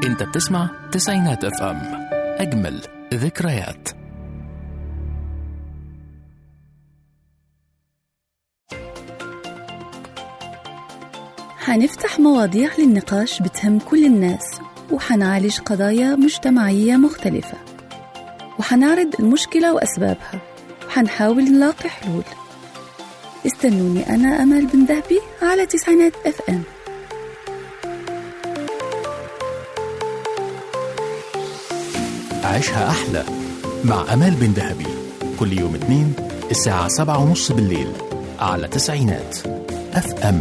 انت بتسمع تسعينات اف ام اجمل ذكريات حنفتح مواضيع للنقاش بتهم كل الناس وحنعالج قضايا مجتمعية مختلفة وحنعرض المشكلة وأسبابها وحنحاول نلاقي حلول استنوني أنا أمل بن ذهبي على تسعينات اف ام عيشها أحلى مع أمال بن ذهبي كل يوم اثنين الساعة سبعة ونص بالليل على تسعينات اف ام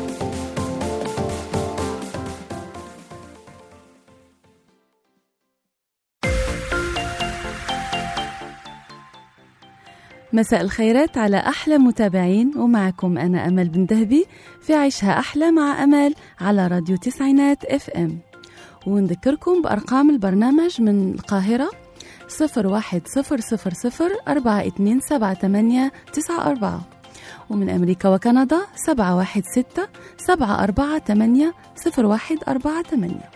مساء الخيرات على أحلى متابعين ومعكم أنا أمل بن ذهبي في عيشها أحلى مع أمل على راديو تسعينات اف ام ونذكركم بأرقام البرنامج من القاهرة صفر واحد صفر صفر صفر أربعة اتنين سبعة تمانية تسعة أربعة ومن أمريكا وكندا سبعة واحد ستة سبعة أربعة تمانية صفر واحد أربعة تمانية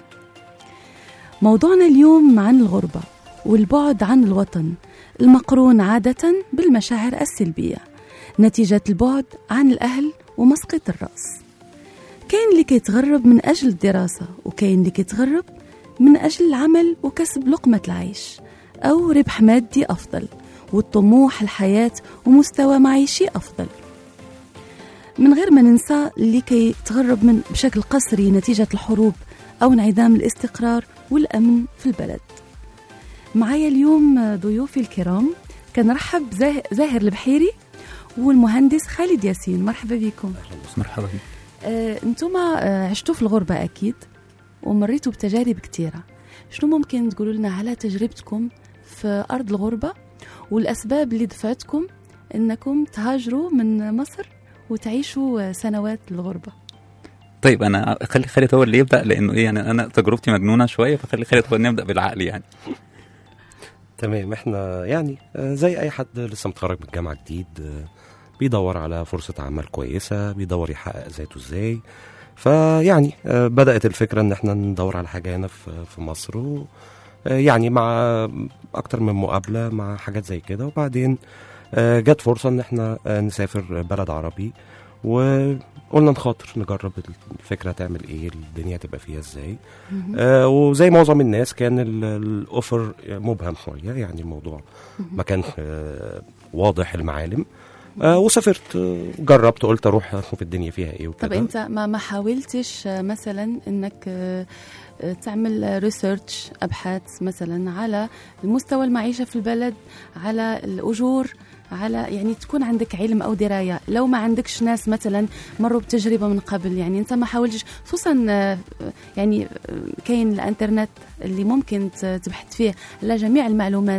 موضوعنا اليوم عن الغربة والبعد عن الوطن المقرون عادة بالمشاعر السلبية نتيجة البعد عن الأهل ومسقط الرأس كاين اللي كيتغرب من أجل الدراسة وكاين اللي كيتغرب من أجل العمل وكسب لقمة العيش أو ربح مادي أفضل والطموح الحياة ومستوى معيشي أفضل من غير ما ننسى اللي كيتغرب من بشكل قسري نتيجة الحروب أو انعدام الاستقرار والأمن في البلد معايا اليوم ضيوفي الكرام كنرحب زاه- زاهر البحيري والمهندس خالد ياسين مرحبا بكم مرحبا بك آه، انتم آه، عشتوا في الغربة أكيد ومريتوا بتجارب كتيرة شنو ممكن تقولوا لنا على تجربتكم في أرض الغربة والأسباب اللي دفعتكم أنكم تهاجروا من مصر وتعيشوا آه، سنوات الغربة طيب انا خلي خالد هو اللي يبدا لانه ايه يعني انا تجربتي مجنونه شويه فخلي خالد هو اللي يبدا بالعقل يعني تمام احنا يعني آه، زي اي حد لسه متخرج من الجامعه جديد آه، بيدور على فرصه عمل كويسه بيدور يحقق ذاته ازاي فيعني آه، بدات الفكره ان احنا ندور على حاجه هنا في في مصر و آه، يعني مع اكتر من مقابله مع حاجات زي كده وبعدين آه، جت فرصه ان احنا آه، نسافر بلد عربي وقلنا نخاطر نجرب الفكره تعمل ايه الدنيا تبقى فيها ازاي آه وزي معظم الناس كان ال- الاوفر مبهم شويه يعني الموضوع ما كانش آه واضح المعالم آه وسافرت آه، جربت قلت اروح اشوف الدنيا فيها ايه وكده طب أنت ما ما حاولتش آه، مثلا أنك آه، آه، تعمل ريسيرش أبحاث مثلا على المستوى المعيشة في البلد على الأجور على يعني تكون عندك علم او درايه لو ما عندكش ناس مثلا مروا بتجربه من قبل يعني انت ما حاولتش خصوصا آه، يعني آه، كاين الانترنت اللي ممكن ت- تبحث فيه على جميع المعلومات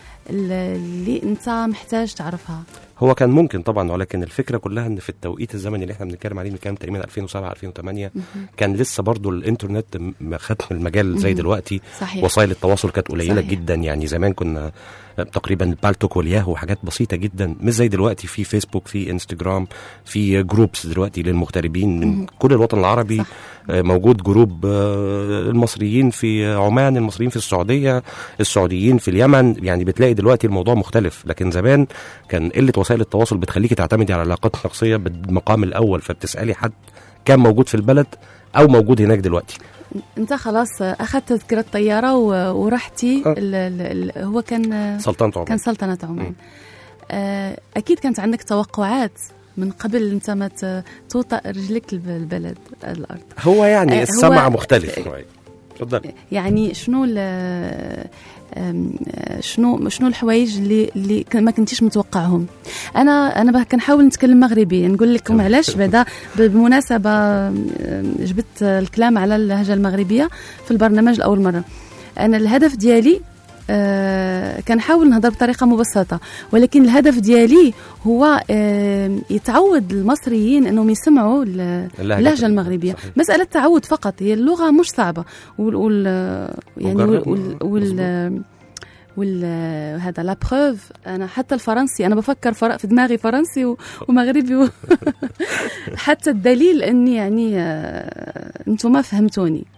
اللي انت محتاج تعرفها هو كان ممكن طبعا ولكن الفكره كلها ان في التوقيت الزمني اللي احنا بنتكلم عليه بنتكلم تقريبا 2007 2008 كان لسه برضو الانترنت م- ما خدش المجال زي مهم. دلوقتي صحيح وسائل التواصل كانت قليله صحيح. جدا يعني زمان كنا تقريبا البالتوك والياهو حاجات بسيطه جدا مش زي دلوقتي في فيسبوك في انستجرام في جروبس دلوقتي للمغتربين من مهم. كل الوطن العربي صح. آه، موجود جروب آه، المصريين في عمان المصريين في السعوديه السعوديين في اليمن يعني بتلاقي دلوقتي الموضوع مختلف لكن زمان كان قله وسائل التواصل بتخليكي تعتمدي على العلاقات الشخصيه بالمقام الاول فبتسالي حد كان موجود في البلد او موجود هناك دلوقتي انت خلاص اخذت تذكره طياره و- ورحتي آه. ال ال ال هو كان سلطنه عمان كان سلطنه عمان مم. آه، اكيد كانت عندك توقعات من قبل انت ما ت- توطأ رجلك الب- البلد الارض هو يعني آه، السمع هو- مختلف شويه اتفضلي يعني شنو ال- أم، شنو شنو الحوايج اللي اللي كان- ما كنتيش متوقعهم انا انا بقى كنحاول نتكلم مغربي نقول لكم تمام. علاش بعدا بالمناسبه أم، جبت الكلام على اللهجه المغربيه في البرنامج لاول مره انا الهدف ديالي آه، كنحاول نهضر بطريقه مبسطه ولكن الهدف ديالي هو آه، يتعود المصريين انهم يسمعوا ال- اللهجه المغربيه صحيح. مساله تعود فقط هي اللغه مش صعبه وال, وال يعني وال, وجربنا. وال, وال وال هذا لا بروف انا حتى الفرنسي انا بفكر فر... في دماغي فرنسي و... ومغربي و... حتى الدليل اني يعني آه، انتم ما فهمتوني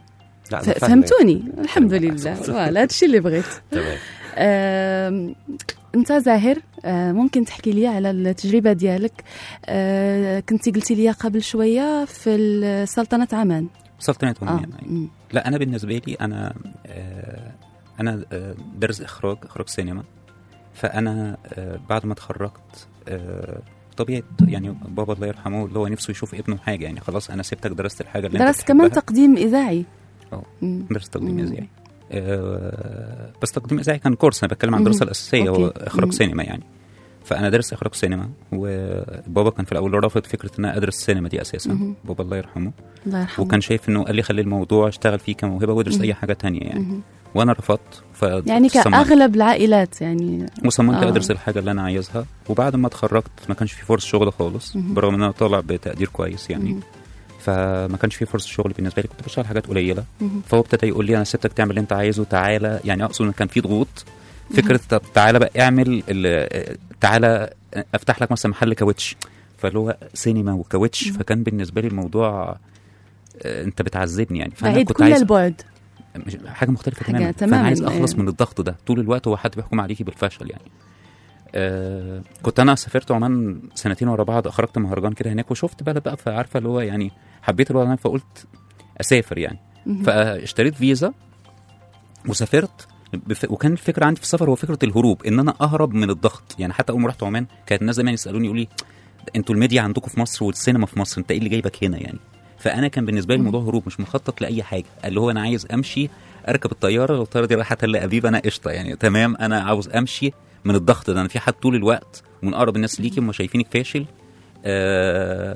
لا أنا ف- فاهمك. فهمتوني الحمد فاهمك. لله فوالا هادشي اللي بغيت تمام آم، انت زاهر آه، ممكن تحكي لي على التجربه ديالك آه، كنتي قلتي لي قبل شويه في سلطنه عمان سلطنة اه عمان مم. لا انا بالنسبه لي انا آه انا آه درس اخراج اخراج سينما فانا آه بعد ما اتخرجت آه طبيعه يعني بابا الله يرحمه اللي هو نفسه يشوف ابنه حاجه يعني خلاص انا سبتك درست الحاجه اللي درست انت كمان بتحبها. تقديم اذاعي اه. مم. درس تقديم مم. اذاعي آه بس تقديم اذاعي كان كورس انا بتكلم عن مم. الدراسه الاساسيه هو أوكي. اخراج مم. سينما يعني فانا دارس اخراج سينما وبابا كان في الاول رافض فكره ان انا ادرس سينما دي اساسا مهم. بابا الله يرحمه الله يرحمه وكان شايف انه قال لي خلي الموضوع اشتغل فيه كموهبه وادرس مهم. اي حاجه تانية يعني مهم. وانا رفضت ف يعني صممت- كاغلب العائلات يعني وصممت آه. ادرس الحاجه اللي انا عايزها وبعد ما اتخرجت ما كانش في فرص شغل خالص مهم. برغم ان انا طالع بتقدير كويس يعني مهم. فما كانش في فرص شغل بالنسبه لي كنت بشتغل حاجات قليله مهم. فهو ابتدى يقول لي انا سبتك تعمل اللي انت عايزه تعالى يعني اقصد ان كان في ضغوط فكره طب تعالى بقى اعمل ال- تعالى افتح لك مثلا محل كاوتش فاللي هو سينما وكاوتش فكان بالنسبه لي الموضوع آه، انت بتعذبني يعني فانا بعيد كنت كل عايز البعد مش حاجه مختلفه حاجة تماما تماماً، فانا عايز اخلص إيه. من الضغط ده طول الوقت هو حد بيحكم عليكي بالفشل يعني آه كنت انا سافرت عمان سنتين ورا بعض اخرجت مهرجان كده هناك وشفت بلد بقى فعارفه اللي هو يعني حبيت الوضع هناك فقلت اسافر يعني مهم. فاشتريت فيزا وسافرت بف... وكان الفكره عندي في السفر هو فكره الهروب ان انا اهرب من الضغط يعني حتى اول ما رحت عمان كانت الناس دايما يسالوني يقولوا لي انتوا الميديا عندكم في مصر والسينما في مصر انت ايه اللي جايبك هنا يعني فانا كان بالنسبه لي الموضوع هروب مش مخطط لاي حاجه اللي هو انا عايز امشي اركب الطياره لو الطياره دي رايحه تل ابيب انا قشطه يعني تمام انا عاوز امشي من الضغط ده انا في حد طول الوقت ومن اقرب الناس ليكي هم شايفينك فاشل آه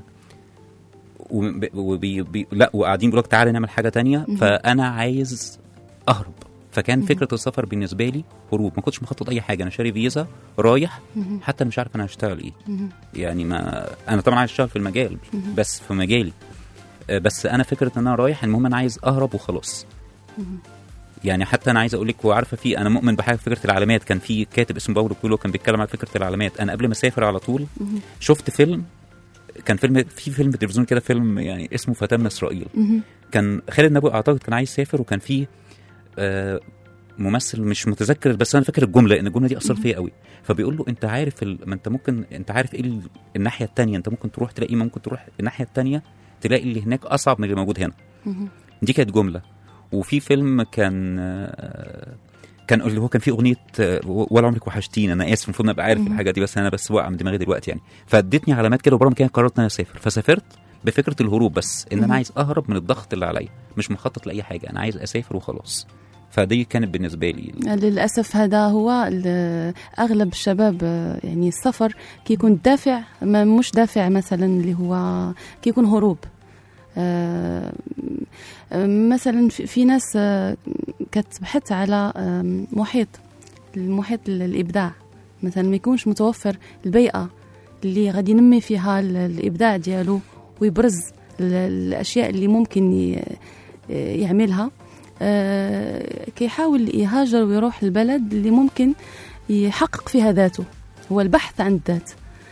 وب- وبي بي لا وقاعدين بيقولوا لك تعالى نعمل حاجه تانية فانا عايز اهرب فكان فكره السفر بالنسبه لي هروب ما كنتش مخطط اي حاجه انا شاري فيزا رايح حتى أنا مش عارف انا هشتغل ايه يعني ما انا طبعا عايز اشتغل في المجال بس في مجالي آه، بس انا فكره ان انا رايح المهم انا عايز اهرب وخلاص يعني حتى انا عايز اقول لك وعارفه في انا مؤمن بحاجه فكره العلامات كان في كاتب اسمه باولو كويلو كان بيتكلم على فكره العلامات انا قبل ما اسافر على طول شفت فيلم كان فيلم في فيلم تلفزيون كده فيلم يعني اسمه فتاه من اسرائيل مهم. كان خالد نبوي اعتقد كان عايز يسافر وكان في آه، ممثل مش متذكر بس انا فاكر الجمله ان الجمله دي اثرت فيا قوي فبيقول له انت عارف ال... ما انت ممكن انت عارف ايه ال... الناحيه التانية انت ممكن تروح تلاقي ممكن تروح الناحيه التانية تلاقي اللي هناك اصعب من اللي موجود هنا مهم. دي كانت جمله وفي فيلم كان آه، كان اللي هو كان فيه اغنيه آه، ولا عمرك وحشتيني انا اسف المفروض ابقى عارف الحاجه دي بس انا بس واقع من دماغي دلوقتي يعني فادتني علامات كده وبرغم كده قررت ان انا اسافر فسافرت بفكره الهروب بس ان انا عايز اهرب من الضغط اللي عليا مش مخطط لاي حاجه انا عايز اسافر وخلاص فدي كانت بالنسبه لي للأسف هذا هو ال- أغلب الشباب آه، يعني السفر كيكون دافع ما مش دافع مثلا اللي هو كيكون هروب آه، آه، مثلا في في ناس آه، كتبحث على آم، محيط المحيط ال- الإبداع مثلا ما يكونش متوفر البيئة اللي غادي ينمي فيها ال- الإبداع ديالو ويبرز ال- الأشياء اللي ممكن ي- يعملها آه، كيحاول يهاجر ويروح البلد اللي ممكن يحقق فيها ذاته هو البحث عن الذات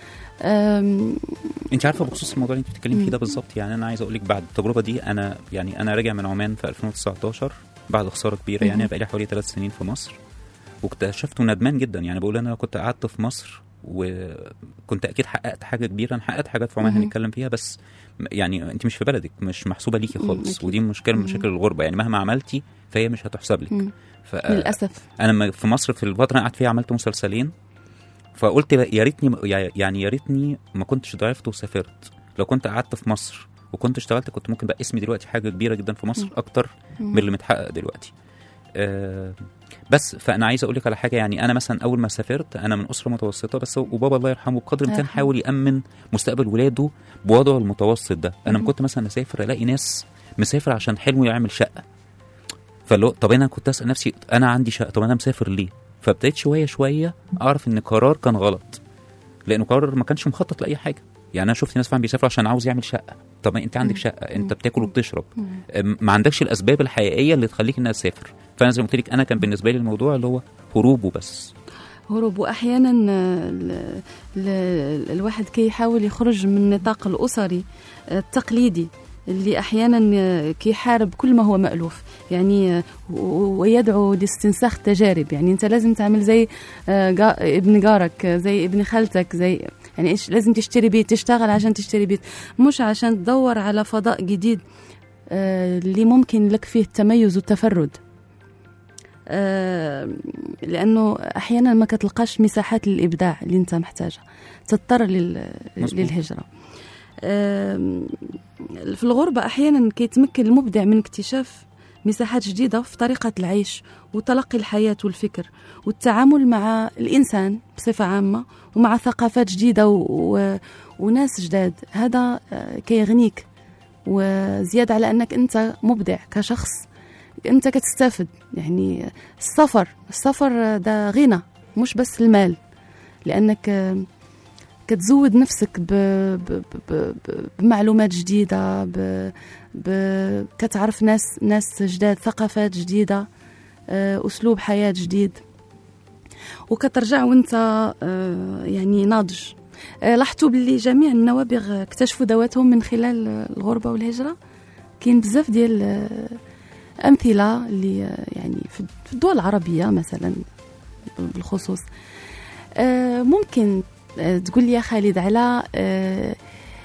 آم، انت عارفه بخصوص الموضوع اللي انت بتتكلمي فيه ده بالظبط يعني انا عايز اقول لك بعد التجربه دي انا يعني انا راجع من عمان في 2019 بعد خساره كبيره يعني بقى لي حوالي ثلاث سنين في مصر واكتشفت ندمان جدا يعني بقول انا لو كنت قعدت في مصر وكنت اكيد حققت حاجه كبيره انا حققت حاجات في عمان مهم. هنتكلم فيها بس م- يعني انت مش في بلدك مش محسوبه ليكي مم، خالص أكيد. ودي مشكله من مشاكل الغربه يعني مهما عملتي فهي مش هتحسب لك مم. ف... للأسف انا لما في مصر في الفتره اللي قعدت فيها عملت مسلسلين فقلت لا- يا ريتني يعني يا ريتني ما كنتش ضعفت وسافرت لو كنت قعدت في مصر وكنت اشتغلت كنت ممكن بقى اسمي دلوقتي حاجه كبيره جدا في مصر اكتر من اللي متحقق دلوقتي آه بس فانا عايز اقول لك على حاجه يعني انا مثلا اول ما سافرت انا من اسره متوسطه بس وبابا الله يرحمه بقدر الامكان يرحمه. حاول يامن مستقبل ولاده بوضعه المتوسط ده انا مهم. كنت مثلا اسافر الاقي ناس مسافر عشان حلمه يعمل شقه فلو طب انا كنت اسال نفسي انا عندي شقه طب انا مسافر ليه فابتديت شويه شويه اعرف ان قرار كان غلط لانه قرار ما كانش مخطط لاي حاجه يعني انا شفت ناس فعلا بيسافروا عشان عاوز يعمل شقه طب ما انت عندك شقه انت بتاكل وبتشرب أم، ما عندكش الاسباب الحقيقيه اللي تخليك انها تسافر فانا زي ما قلت لك انا كان بالنسبه لي الموضوع اللي هو هروب وبس هروب واحيانا آه، ال- ال- الواحد كي يحاول يخرج من النطاق الاسري آه، التقليدي اللي احيانا كيحارب كل ما هو مالوف يعني و- ويدعو لاستنساخ التجارب يعني انت لازم تعمل زي آه، جا- ابن جارك زي ابن خالتك زي يعني ايش لازم تشتري بيت تشتغل عشان تشتري بيت مش عشان تدور على فضاء جديد آه، اللي ممكن لك فيه التميز والتفرد آه، لانه احيانا ما كتلقاش مساحات للابداع اللي انت محتاجها تضطر لل... مظبوط. للهجره آم، في الغربه احيانا كيتمكن المبدع من اكتشاف مساحات جديده في طريقه العيش وتلقي الحياه والفكر والتعامل مع الانسان بصفه عامه ومع ثقافات جديده و... و... وناس جداد هذا آه، كيغنيك وزيادة على أنك أنت مبدع كشخص أنت كتستافد يعني السفر السفر ده غنى مش بس المال لأنك آه، كتزود نفسك ب... ب... ب... ب... بمعلومات جديدة ب... ب... كتعرف ناس ناس جداد ثقافات جديدة آه، أسلوب حياة جديد وكترجع وانت آه، يعني ناضج آه، لاحظتوا باللي جميع النوابغ اكتشفوا ذواتهم من خلال آه، الغربة والهجرة كاين بزاف ديال آه، أمثلة اللي آه، يعني في في الدول العربية مثلا بالخصوص آه، ممكن آه، تقول لي يا خالد على آه،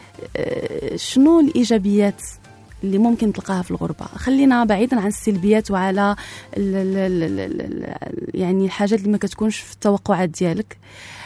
آه، شنو الإيجابيات اللي ممكن تلقاها في الغربة خلينا بعيدا عن السلبيات وعلى ال ال ال ال ال ال يعني الحاجات اللي ما كتكونش في التوقعات ديالك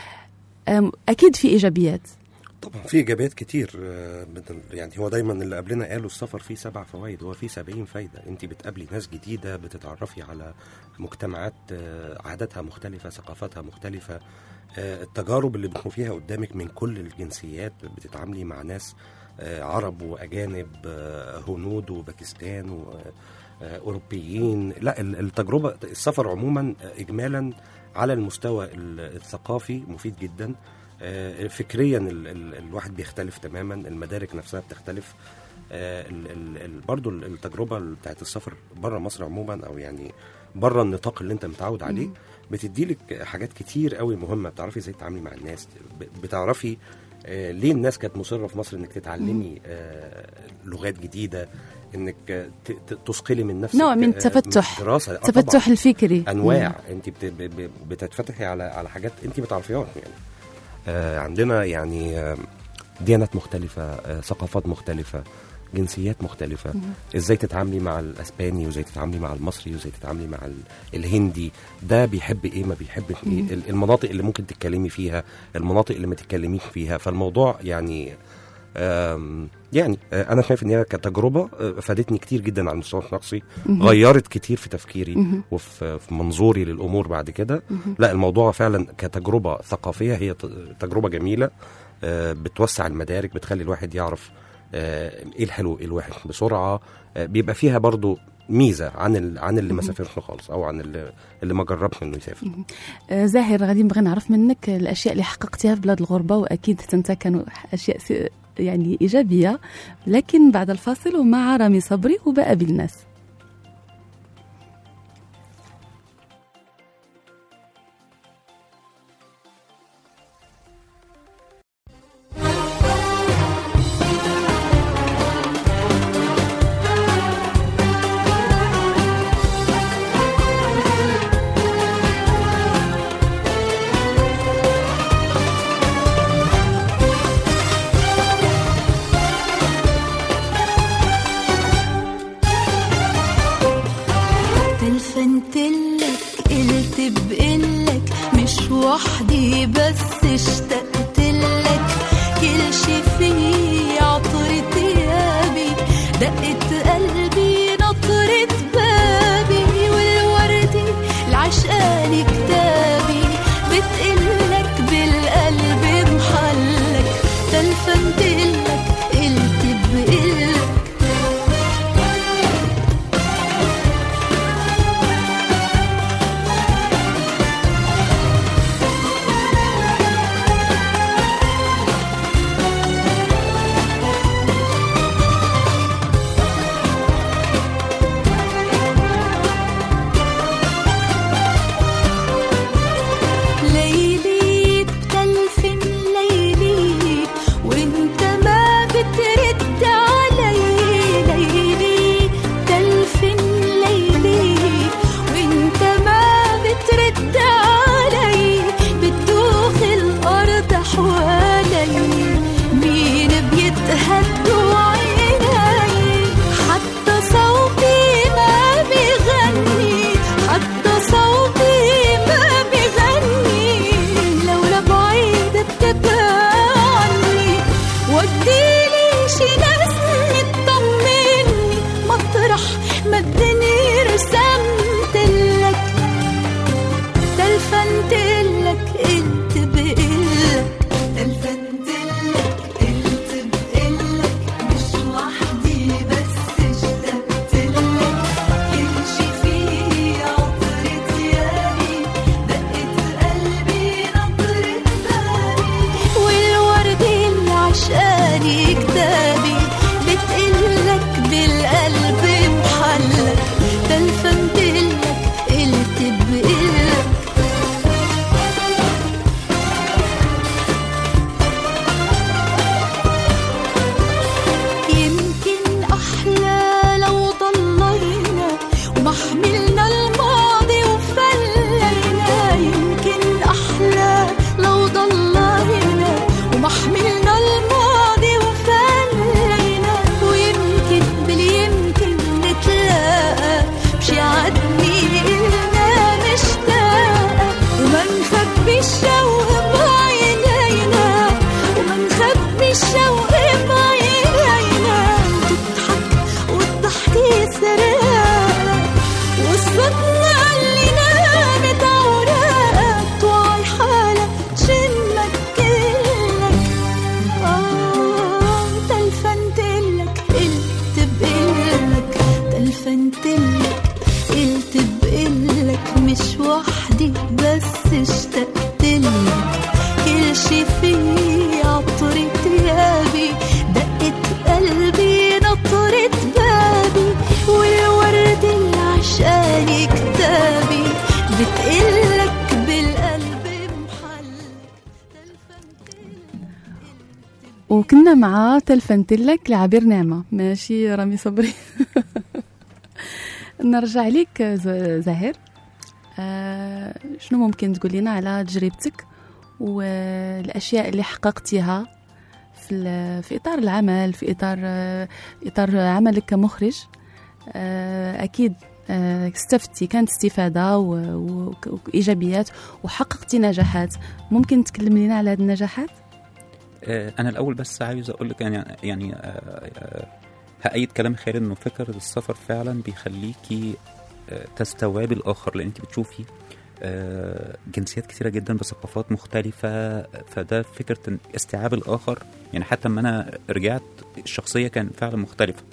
أم، أكيد في إيجابيات طبعا في ايجابيات كتير آه، بدل- يعني هو دايما اللي قبلنا قالوا السفر فيه سبع فوائد هو فيه سبعين فايده انت بتقابلي ناس جديده بتتعرفي على مجتمعات آه، عاداتها مختلفه ثقافاتها مختلفه آه، التجارب اللي بتكون فيها قدامك من كل الجنسيات بتتعاملي مع ناس آه، عرب واجانب آه، هنود وباكستان و آه، اوروبيين لا ال- التجربه السفر عموما آه، اجمالا على المستوى ال- الثقافي مفيد جدا آه، فكريا ال ال الواحد بيختلف تماما المدارك نفسها بتختلف آه، ال ال ال برضو ال- التجربه بتاعت السفر بره مصر عموما او يعني بره النطاق اللي انت متعود عليه بتدي لك حاجات كتير قوي مهمه بتعرفي ازاي تتعاملي مع الناس ب- بتعرفي آه، ليه الناس كانت مصره في مصر انك تتعلمي آه، لغات جديده انك آه، ت- ت- تثقلي من نفسك نوع من آه، التفتح. دراسه آه، طبعاً. التفتح الفكري انواع انت بت- ب- ب- بتتفتحي على على حاجات انت ما تعرفيهاش يعني آه عندنا يعني آه ديانات مختلفه آه ثقافات مختلفه جنسيات مختلفة ازاي تتعاملي مع الاسباني وازاي تتعاملي مع المصري وازاي تتعاملي مع ال- الهندي ده بيحب ايه ما بيحبش ايه ال- المناطق اللي ممكن تتكلمي فيها المناطق اللي ما تتكلميش فيها فالموضوع يعني آم، يعني آه، انا شايف ان هي كتجربه آه، فادتني كتير جدا على المستوى الشخصي غيرت كتير في تفكيري وفي في منظوري للامور بعد كده لا الموضوع فعلا كتجربه ثقافيه هي ت- تجربه جميله آه، بتوسع المدارك بتخلي الواحد يعرف آه، ايه الحلو ايه الوحش بسرعه آه، بيبقى فيها برضو ميزه عن ال- عن اللي ما سافرش خالص او عن اللي, اللي ما جربش انه يسافر آه، زاهر غادي نبغي نعرف منك الاشياء اللي حققتيها في بلاد الغربه واكيد انت كانوا اشياء س- يعني ايجابيه لكن بعد الفاصل ومع رامي صبري وبقى بالناس Thank الشوق بعينينا تضحك والضحك يسرق والصدمة اللي نامت عوراق توعي حالك شمك كلك آه تلفنتلك قلت بقلك تلفنتلك قلت بقلك مش وحدي بس اشتقتلك كل شي في عطرة ثيابي دقت قلبي نطرت بابي والورد اللي عشاني كتابي بتقلك بالقلب محلك تلفنتلك وكنا مع تلفنتلك لعبير نعمة ماشي رامي صبري نرجع لك ز- زاهر آه شنو ممكن تقول لنا على تجربتك والأشياء اللي حققتيها في, ال- في إطار العمل في إطار آه، إطار عملك كمخرج آه أكيد آه، استفدتي كانت استفادة و- و- وإيجابيات وحققتي نجاحات ممكن تكلم لنا على هذه النجاحات؟ آه، انا الاول بس عايز اقول لك يعني يعني آه، آه، هأيد كلام خالد انه فكره السفر فعلا بيخليكي آه، تستوعبي الاخر لان انت بتشوفي آه، جنسيات كثيره جدا بثقافات مختلفه فده فكره إن استيعاب الاخر يعني حتى لما انا رجعت الشخصيه كان فعلا مختلفه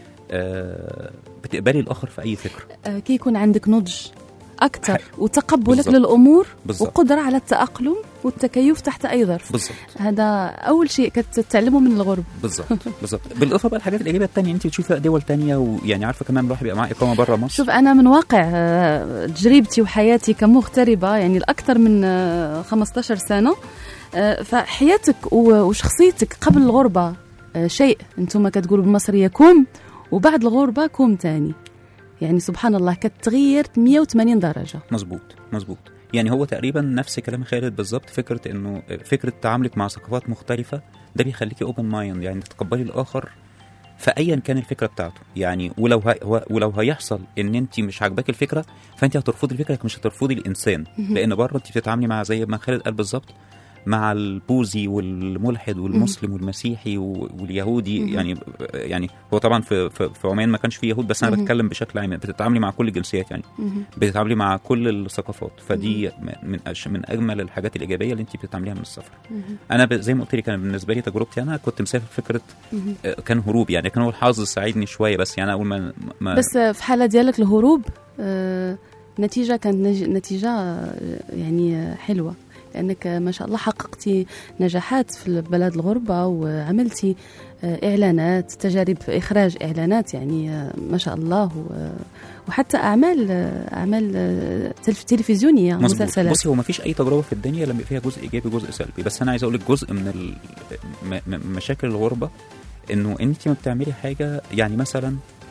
آه، بتقبلي الاخر في اي فكره آه، كي يكون عندك نضج اكثر حق. وتقبلك بالضبط. للامور بالضبط. وقدره على التاقلم والتكيف تحت اي ظرف بالظبط هذا اول شيء كتتعلمه من الغرب بالظبط بالظبط بالاضافه بقى الحاجات الايجابيه الثانيه انت بتشوفي دول تانية ويعني عارفه كمان الواحد بيبقى معاه اقامه بره مصر شوف انا من واقع آه، تجربتي وحياتي كمغتربه يعني الاكثر من آه، 15 سنه آه، فحياتك و- وشخصيتك قبل الغربه آه، شيء انتم كتقولوا بالمصريه كوم وبعد الغربه كوم تاني يعني سبحان الله كتغير 180 درجه مظبوط مظبوط يعني هو تقريبا نفس كلام خالد بالظبط فكره انه فكره تعاملك مع ثقافات مختلفه ده بيخليكي اوبن مايند يعني تتقبلي الاخر فايا كان الفكره بتاعته يعني ولو ه... ولو هيحصل ان انت مش عاجباك الفكره فانت هترفضي الفكره لكن مش هترفضي الانسان لان بره انت بتتعاملي مع زي ما خالد قال بالظبط مع البوذي والملحد والمسلم والمسيحي و- واليهودي يعني يعني هو طبعا في في, في عمان ما كانش فيه يهود بس انا بتكلم بشكل عام بتتعاملي مع كل الجنسيات يعني بتتعاملي مع كل الثقافات فدي من أش- من اجمل الحاجات الايجابيه اللي انت بتتعامليها من السفر انا ب- زي ما قلت لك انا بالنسبه لي تجربتي انا كنت مسافر فكره آه، كان هروب يعني كان هو الحظ ساعدني شويه بس يعني اول ما, ما بس في حالة ديالك الهروب آه، نتيجة كانت نج- نتيجة آه، يعني آه، حلوة لأنك آه، ما شاء الله حققتي نجاحات في بلد الغربة وعملتي آه، إعلانات تجارب في إخراج إعلانات يعني آه، ما شاء الله و- وحتى أعمال آه، أعمال آه، تلف- تلفزيونية مظبوط مسلسلات بصي هو ما فيش اي تجربه في الدنيا لما يبقى فيها جزء ايجابي وجزء سلبي بس انا عايز اقول لك جزء من ال- م- م- مشاكل الغربه انه انت ما بتعملي حاجه يعني مثلا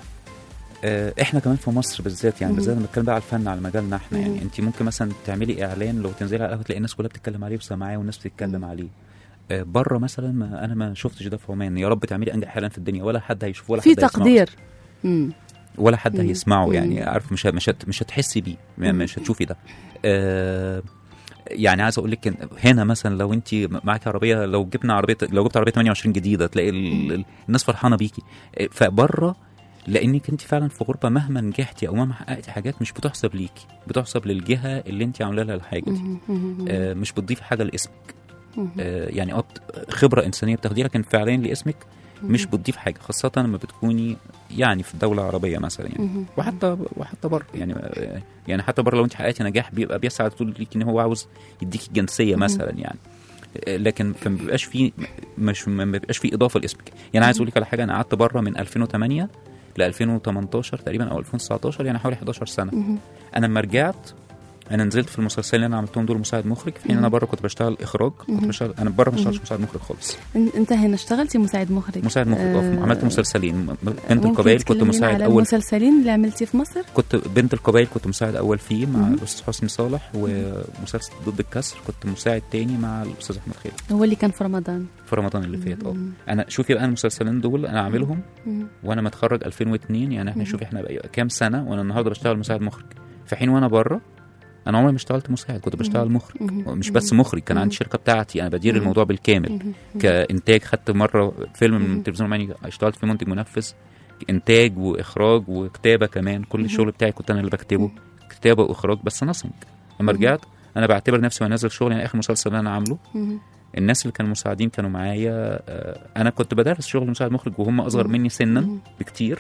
آه، احنا كمان في مصر بالذات يعني مهم. بالذات لما بتكلم بقى على الفن على مجالنا احنا يعني مهم. انت ممكن مثلا تعملي اعلان لو تنزلي على القهوه تلاقي الناس كلها بتتكلم عليه وسامعاه والناس بتتكلم عليه آه، بره مثلا ما انا ما شفتش ده في عمان يا رب تعملي انجح اعلان في الدنيا ولا حد هيشوفه ولا في حد هيسمعه. تقدير مم. ولا حد مم. هيسمعه يعني مم. عارف مش ه- مش هت- مش هتحسي بيه م- مم. مش هتشوفي ده آه يعني عايز اقول لك إن هنا مثلا لو انت معاكي عربيه لو جبنا عربيه لو جبت عربيه 28 جديده تلاقي ال- ال- الناس فرحانه بيكي آه، فبره لانك انت فعلا في غربه مهما نجحتي او مهما حققتي حاجات مش بتحسب ليكي بتحسب للجهه اللي انت عامله لها الحاجه دي مم. مم. آه مش بتضيفي حاجه لاسمك مم. آه يعني اه بت- خبره انسانيه بتاخديها لكن فعليا لاسمك مش بتضيف حاجه خاصه لما بتكوني يعني في دوله عربيه مثلا يعني مم. وحتى وحتى بره يعني يعني حتى بره لو انت حققتي نجاح بيبقى بيسعى طول ليك ان هو عاوز يديكي الجنسيه مثلا يعني لكن فما بيبقاش في مش ما بيبقاش في اضافه لاسمك يعني عايز اقول لك على حاجه انا قعدت بره من 2008 ل 2018 تقريبا او 2019 يعني حوالي 11 سنه مم. انا لما رجعت انا نزلت في المسلسلين اللي انا عملتهم دول مساعد مخرج في حين انا بره كنت بشتغل اخراج كنت بشتغل انا بره ما بشتغلش مساعد مخرج خالص إن- انت هنا اشتغلتي مساعد مخرج مساعد مخرج آه، آه عملت مسلسلين م- بنت ممكن القبائل كنت تكلمينا مساعد على اول المسلسلين اللي عملتيه في مصر كنت بنت القبائل كنت مساعد اول فيه مع مم. الاستاذ حسني صالح ومسلسل ضد الكسر كنت مساعد تاني مع الاستاذ احمد خالد هو اللي كان في رمضان في رمضان اللي فات اه مم. انا شوفي بقى المسلسلين دول انا عاملهم مم. وانا متخرج 2002 يعني احنا مم. شوفي احنا بقى كام سنه وانا النهارده بشتغل مساعد مخرج في حين وانا بره انا عمري ما اشتغلت مساعد كنت بشتغل مخرج مش بس مخرج كان عندي شركه بتاعتي انا بدير الموضوع بالكامل كانتاج خدت مره فيلم من التلفزيون الالماني اشتغلت في منتج منفذ انتاج واخراج وكتابه كمان كل الشغل بتاعي كنت انا اللي بكتبه كتابه واخراج بس نصنج لما رجعت انا بعتبر نفسي وانا نازل شغل يعني اخر مسلسل اللي انا عامله الناس اللي كانوا مساعدين كانوا معايا آه، انا كنت بدرس شغل مساعد مخرج وهم اصغر مني سنا بكتير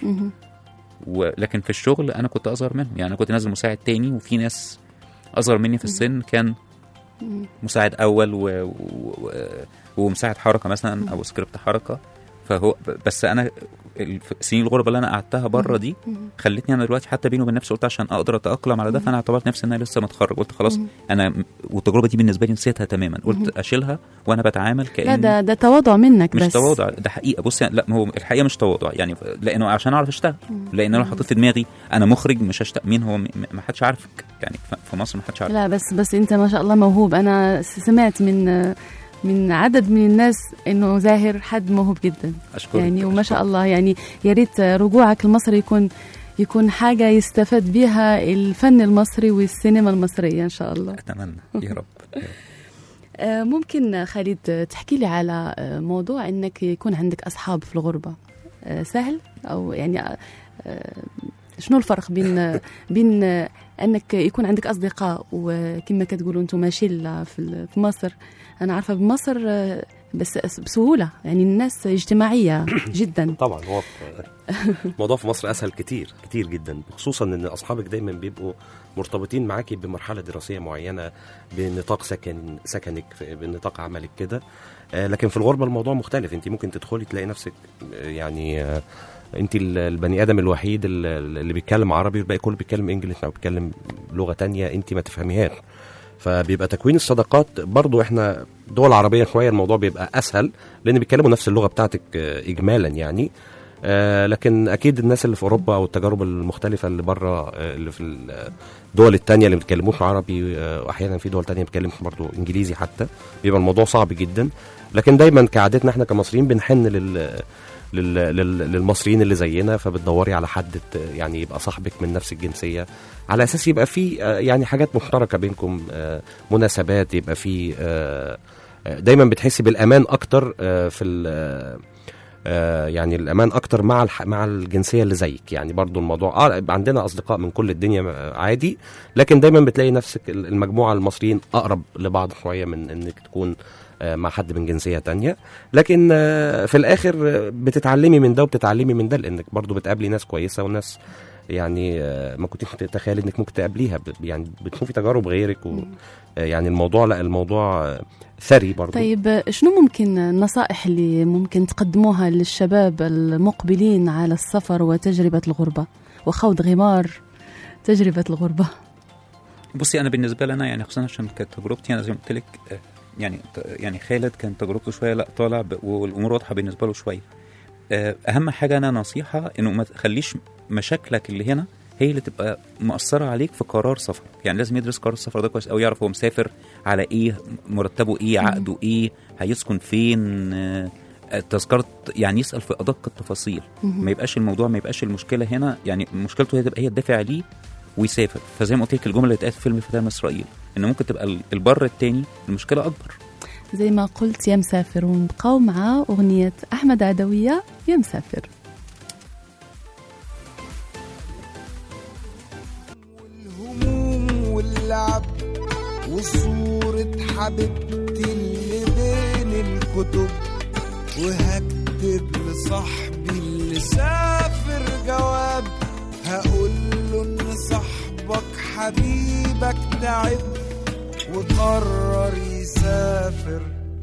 ولكن في الشغل انا كنت اصغر منهم يعني انا كنت نازل مساعد تاني وفي ناس اصغر مني في السن كان مساعد اول و... و... و... ومساعد حركه مثلا او سكريبت حركه فهو بس انا الف- سنين الغربه اللي انا قعدتها بره دي خلتني انا دلوقتي حتى بيني وبين نفسي قلت عشان اقدر اتاقلم على ده فانا اعتبرت نفسي ان انا لسه متخرج قلت خلاص انا والتجربه دي بالنسبه لي نسيتها تماما قلت اشيلها وانا بتعامل كأن لا ده ده تواضع منك مش بس تواضع ده حقيقه بص يعني لا ما هو الحقيقه مش تواضع يعني لانه عشان اعرف اشتغل لان انا لو حطيت في دماغي انا مخرج مش هشتغل مين هو م- ما حدش عارفك يعني ف- في مصر ما حدش عارفك لا بس بس انت ما شاء الله موهوب انا سمعت من من عدد من الناس انه زاهر حد موهوب جدا اشكرك يعني وما شاء أشكرك. الله يعني يا ريت رجوعك لمصر يكون يكون حاجة يستفاد بها الفن المصري والسينما المصرية إن شاء الله اتمنى يا رب آه، ممكن خالد آه، تحكي لي على آه، موضوع انك يكون عندك اصحاب في الغربه آه، سهل او يعني آه، آه، شنو الفرق بين آه، بين آه، انك يكون عندك اصدقاء وكما كتقولوا انتم شله في ال- في مصر انا عارفه بمصر آه، بس بسهوله يعني الناس اجتماعيه جدا طبعا هو في- الموضوع في مصر اسهل كتير كتير جدا خصوصا ان اصحابك دايما بيبقوا مرتبطين معاكي بمرحله دراسيه معينه بنطاق سكن سكنك في- بنطاق عملك كده آه، لكن في الغربه الموضوع مختلف انت ممكن تدخلي تلاقي نفسك آه، يعني آه، انت ال- البني ادم الوحيد ال- اللي بيتكلم عربي والباقي كله بيتكلم انجلش او بيتكلم لغه تانية انت ما تفهميهاش فبيبقى تكوين الصداقات برضو احنا دول عربيه شويه الموضوع بيبقى اسهل لان بيتكلموا نفس اللغه بتاعتك آه، اجمالا يعني آه، لكن اكيد الناس اللي في اوروبا او التجارب المختلفه اللي بره آه، اللي في الدول التانية اللي ما بيتكلموش عربي آه، واحيانا في دول تانية بيتكلموا برضو انجليزي حتى بيبقى الموضوع صعب جدا لكن دايما كعادتنا احنا كمصريين بنحن لل لل... لل... للمصريين اللي زينا فبتدوري على حد ت- يعني يبقى صاحبك من نفس الجنسيه على اساس يبقى في آه، يعني حاجات مشتركه بينكم آه، مناسبات يبقى في آه، آه، دايما بتحسي بالامان اكتر آه، في ال- آه، آه، يعني الامان اكتر مع الح... مع الجنسيه اللي زيك يعني برضو الموضوع اه عندنا اصدقاء من كل الدنيا آه، عادي لكن دايما بتلاقي نفسك ال- المجموعه المصريين اقرب لبعض شويه من انك تكون آه، مع حد من جنسيه تانية لكن آه، في الاخر آه، بتتعلمي من ده وبتتعلمي من ده لانك برضو بتقابلي ناس كويسه وناس يعني آه، ما كنتش تتخيلي انك ممكن تقابليها ب- يعني بتشوفي تجارب غيرك و آه، يعني الموضوع لا الموضوع آه، ثري برضو طيب آه، شنو ممكن النصائح اللي ممكن تقدموها للشباب المقبلين على السفر وتجربة الغربة وخوض غمار تجربة الغربة بصي انا بالنسبه لي انا يعني خصوصا عشان كانت تجربتي انا زي ما قلت لك آه، يعني يعني خالد كان تجربته شويه لا طالع ب- والامور واضحه بالنسبه له شويه آه، اهم حاجه انا نصيحه انه ما تخليش مشاكلك اللي هنا هي اللي تبقى مأثرة عليك في قرار سفر يعني لازم يدرس قرار السفر ده كويس قوي يعرف هو مسافر على ايه مرتبه ايه عقده ايه هيسكن فين آه، تذكرة يعني يسأل في أدق التفاصيل ما يبقاش الموضوع ما يبقاش المشكلة هنا يعني مشكلته هي تبقى هي الدافع ليه ويسافر فزي ما قلت لك الجملة اللي اتقالت في فيلم فتاة إسرائيل إن ممكن تبقى ال- البر التاني المشكلة أكبر زي ما قلت يا مسافر ونبقاو مع أغنية أحمد عدوية يا مسافر الهموم واللعب وصورة حبيبتي اللي بين الكتب وهكتب لصاحبي اللي سافر جواب هقول له ان صاحبك حبيبك تعب وقرر يسافر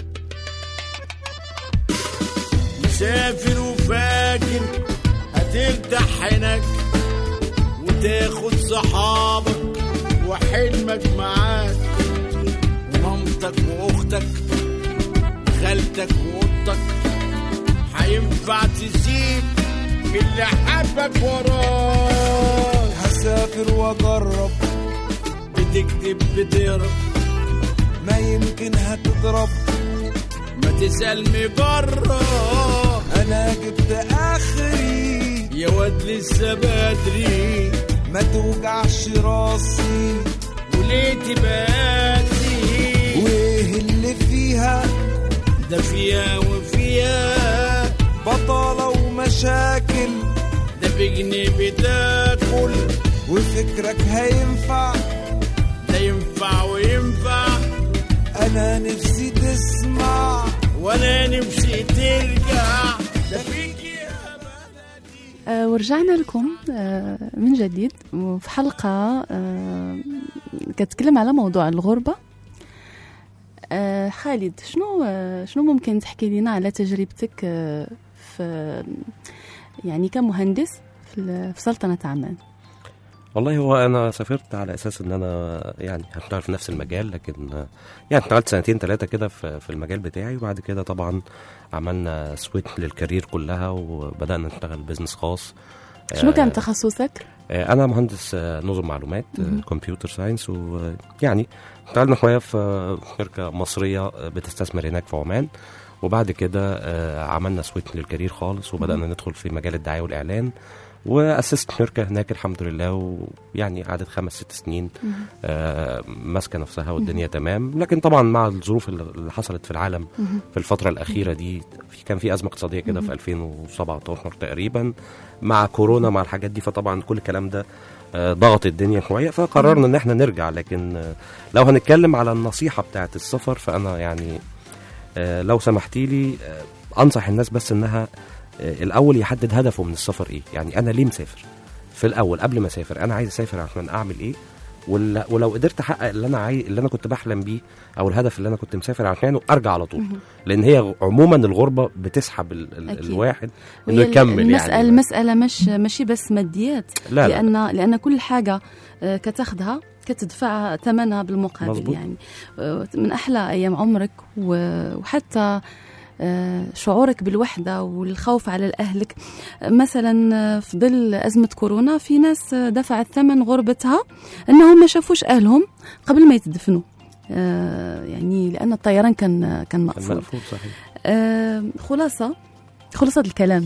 مسافر وفاكر هترتاح هناك وتاخد صحابك وحلمك معاك ومامتك واختك خالتك واختك هينفع تسيب اللي حبك وراك هسافر واجرب بتكتب بتهرب ما يمكن هتضرب ما تسأل مجرب انا جبت اخري يا واد لسه بدري ما توجعش راسي وليه تباتي وايه اللي فيها ده فيها وفيها بطالة ومشاكل ده بجنيه بتاكل وفكرك هينفع ده ينفع وينفع انا نفسي تسمع وانا نفسي ترجع ده فيك يا بلدي آه، ورجعنا لكم آه، من جديد وفي حلقة آه، كتكلم على موضوع الغربة آه، خالد شنو آه، شنو ممكن تحكي لنا على تجربتك آه، في يعني كمهندس في ال- في سلطنة عمان والله هو انا سافرت على اساس ان انا يعني هشتغل في نفس المجال لكن آه، يعني اشتغلت سنتين ثلاثه كده في في المجال بتاعي وبعد كده طبعا عملنا سويت للكارير كلها وبدانا نشتغل بزنس خاص شنو آه، كان تخصصك؟ آه، انا مهندس آه، نظم معلومات مهم. كمبيوتر ساينس ويعني اشتغلنا شويه في آه، شركه مصريه آه، بتستثمر هناك في عمان وبعد كده آه، عملنا سويت للكارير خالص وبدانا ندخل في مجال الدعايه والاعلان واسست شركه هناك الحمد لله ويعني قعدت خمس ست سنين آه، ماسكه نفسها والدنيا تمام لكن طبعا مع الظروف اللي اللي حصلت في العالم في الفتره الاخيره دي في كان في ازمه اقتصاديه كده في 2017 تقريبا مع كورونا مع الحاجات دي فطبعا كل الكلام ده آه، ضغط الدنيا شويه فقررنا ان احنا نرجع لكن آه، لو هنتكلم على النصيحه بتاعه السفر فانا يعني آه، لو سمحتي لي آه، انصح الناس بس انها آه، الاول يحدد هدفه من السفر ايه يعني انا ليه مسافر في الاول قبل ما اسافر انا عايز اسافر عشان اعمل ايه ولا ولو قدرت احقق اللي انا عايز اللي انا كنت بحلم بيه او الهدف اللي انا كنت مسافر عشانه ارجع على طول لان هي عموما الغربه بتسحب ال ال أكيد. الواحد انه وهي يكمل المسألة يعني المسألة مش ماشي بس ماديات لا لا لأن لأن كل حاجة آه، كتاخدها كتدفع ثمنها بالمقابل مظبوط. يعني آه، من أحلى أيام عمرك و- وحتى آه، شعورك بالوحدة والخوف على أهلك آه، مثلا آه، في ظل أزمة كورونا في ناس آه، دفعت ثمن غربتها أنهم ما شافوش أهلهم قبل ما يتدفنوا آه، يعني لأن الطيران كان كان مقفول المقفول صحيح آه، خلاصة خلاصة الكلام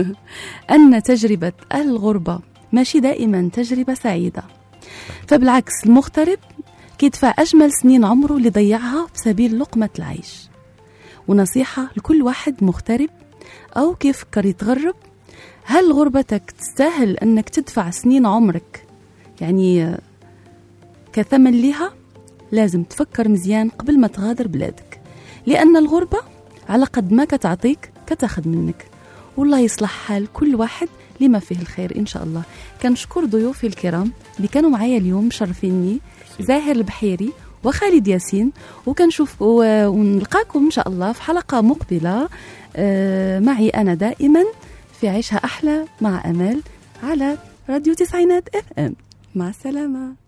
أن تجربة الغربة ماشي دائما تجربة سعيدة فبالعكس المغترب كيدفع أجمل سنين عمره اللي ضيعها بسبيل لقمة العيش ونصيحة لكل واحد مغترب أو كيفكر يتغرب هل غربتك تستاهل أنك تدفع سنين عمرك يعني آه، كثمن لها لازم تفكر مزيان قبل ما تغادر بلادك لأن الغربة على قد ما كتعطيك كتاخذ منك والله يصلح حال كل واحد لما فيه الخير إن شاء الله كنشكر ضيوفي الكرام اللي كانوا معايا اليوم مشرفيني زاهر البحيري وخالد ياسين وكنشوف و- ونلقاكم إن شاء الله في حلقة مقبلة آه، معي أنا دائما في عيشها أحلى مع أمال على راديو تسعينات اف ام مع السلامه